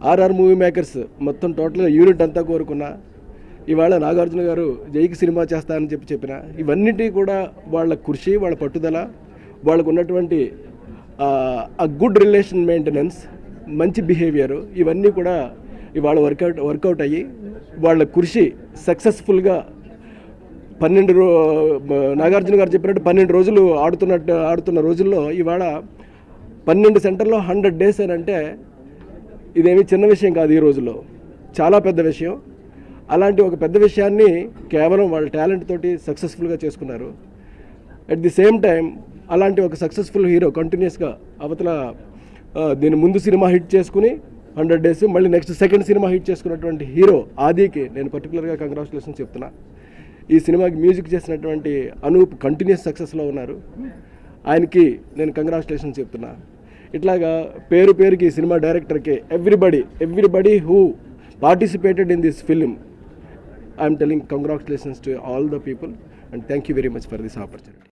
RR movie makers మొత్తం టోటల్గా unit అంతా కోరుకున్నా ఇవాళ నాగార్జున గారు జైకి సినిమా చేస్తానని చెప్పి చెప్పిన ఇవన్నిటి కూడా వాళ్ళ కృషి వాళ్ళ పట్టుదల వాళ్ళకు ఉన్నటువంటి ఆ గుడ్ రిలేషన్ మెయింటెనెన్స్ మంచి బిహేవియర్ ఇవన్నీ కూడా ఇవాళ వర్కౌట్ వర్కౌట్ అయ్యి వాళ్ళ కృషి సక్సెస్ఫుల్గా పన్నెండు రో నాగార్జున గారు చెప్పినట్టు పన్నెండు రోజులు ఆడుతున్నట్టు ఆడుతున్న రోజుల్లో ఇవాళ పన్నెండు సెంటర్లో హండ్రెడ్ డేస్ అని అంటే ఇదేమి చిన్న విషయం కాదు ఈ రోజుల్లో చాలా పెద్ద విషయం అలాంటి ఒక పెద్ద విషయాన్ని కేవలం వాళ్ళ టాలెంట్ తోటి సక్సెస్ఫుల్గా చేసుకున్నారు అట్ ది సేమ్ టైం అలాంటి ఒక సక్సెస్ఫుల్ హీరో కంటిన్యూస్గా అవతల ఆ, దీని ముందు సినిమా హిట్ చేసుకుని హండ్రెడ్ డేస్ మళ్ళీ నెక్స్ట్ సెకండ్ సినిమా హిట్ చేసుకున్నటువంటి హీరో ఆదికి నేను పర్టికులర్గా కంగ్రాచులేషన్స్ చెప్తున్నా ఈ సినిమాకి మ్యూజిక్ చేసినటువంటి అనూప్ కంటిన్యూస్ సక్సెస్లో ఉన్నారు ఆయనకి నేను కంగ్రాచులేషన్స్ చెప్తున్నా ఇట్లాగా పేరు పేరుకి ఈ సినిమా డైరెక్టర్కి everybody everybody who participated in this film I'm telling congratulations to all the people and thank you very much for this opportunity